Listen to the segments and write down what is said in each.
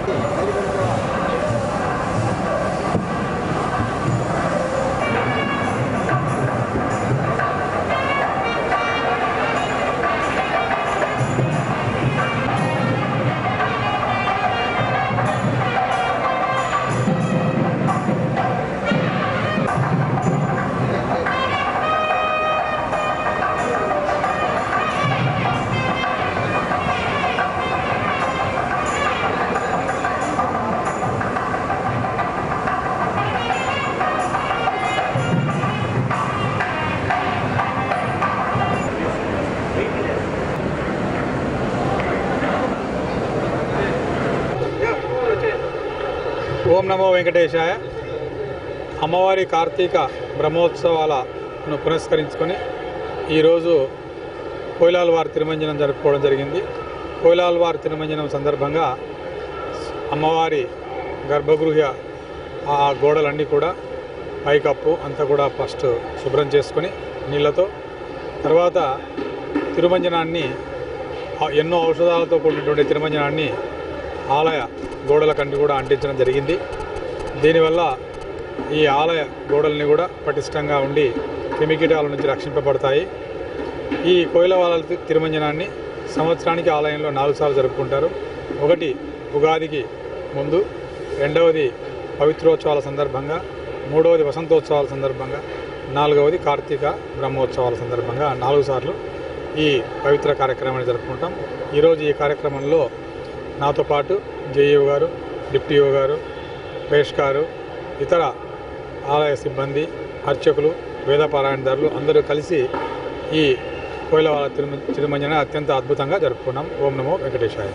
ఓం నమో వెంకటేశాయ అమ్మవారి కార్తీక బ్రహ్మోత్సవాలను పురస్కరించుకొని ఈరోజు కోయిలాల్వారి తిరుమంజనం జరుపుకోవడం జరిగింది కోయిలాల్వారి తిరుమంజనం సందర్భంగా అమ్మవారి గర్భగృహ ఆ గోడలన్నీ కూడా పైకప్పు అంతా కూడా ఫస్ట్ శుభ్రం చేసుకొని నీళ్ళతో తర్వాత తిరుమంజనాన్ని ఆ ఎన్నో ఔషధాలతో కూడినటువంటి తిరుమంజనాన్ని ఆలయ గోడల కంటి కూడా అంటించడం జరిగింది దీనివల్ల ఈ ఆలయ గోడల్ని కూడా పటిష్టంగా ఉండి క్రిమికీటాల నుంచి రక్షింపబడతాయి ఈ కోయిలవాల తిరుమంజనాన్ని సంవత్సరానికి ఆలయంలో నాలుగు సార్లు జరుపుకుంటారు ఒకటి ఉగాదికి ముందు రెండవది పవిత్రోత్సవాల సందర్భంగా మూడవది వసంతోత్సవాల సందర్భంగా నాలుగవది కార్తీక బ్రహ్మోత్సవాల సందర్భంగా నాలుగు సార్లు ఈ పవిత్ర కార్యక్రమాన్ని జరుపుకుంటాం ఈరోజు ఈ కార్యక్రమంలో నాతో పాటు జేఈఓ గారు డిప్టీఓ గారు పేష్ గారు ఇతర ఆలయ సిబ్బంది అర్చకులు వేదపారాయణదారులు అందరూ కలిసి ఈ కోయిలవాల తిరుమ తిరుమంజన అత్యంత అద్భుతంగా జరుపుకున్నాం ఓం నమో వెంకటేశాయ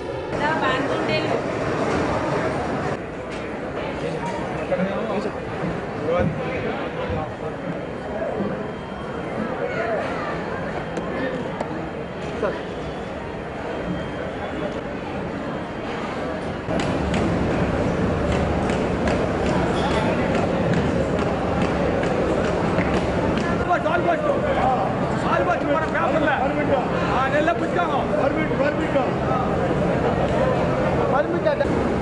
కాలు పట్టు కాలు పట్టు మన పేపర్లే ఆ నెల పుస్తకం పర్మిట్ పర్మిట్ పర్మిట్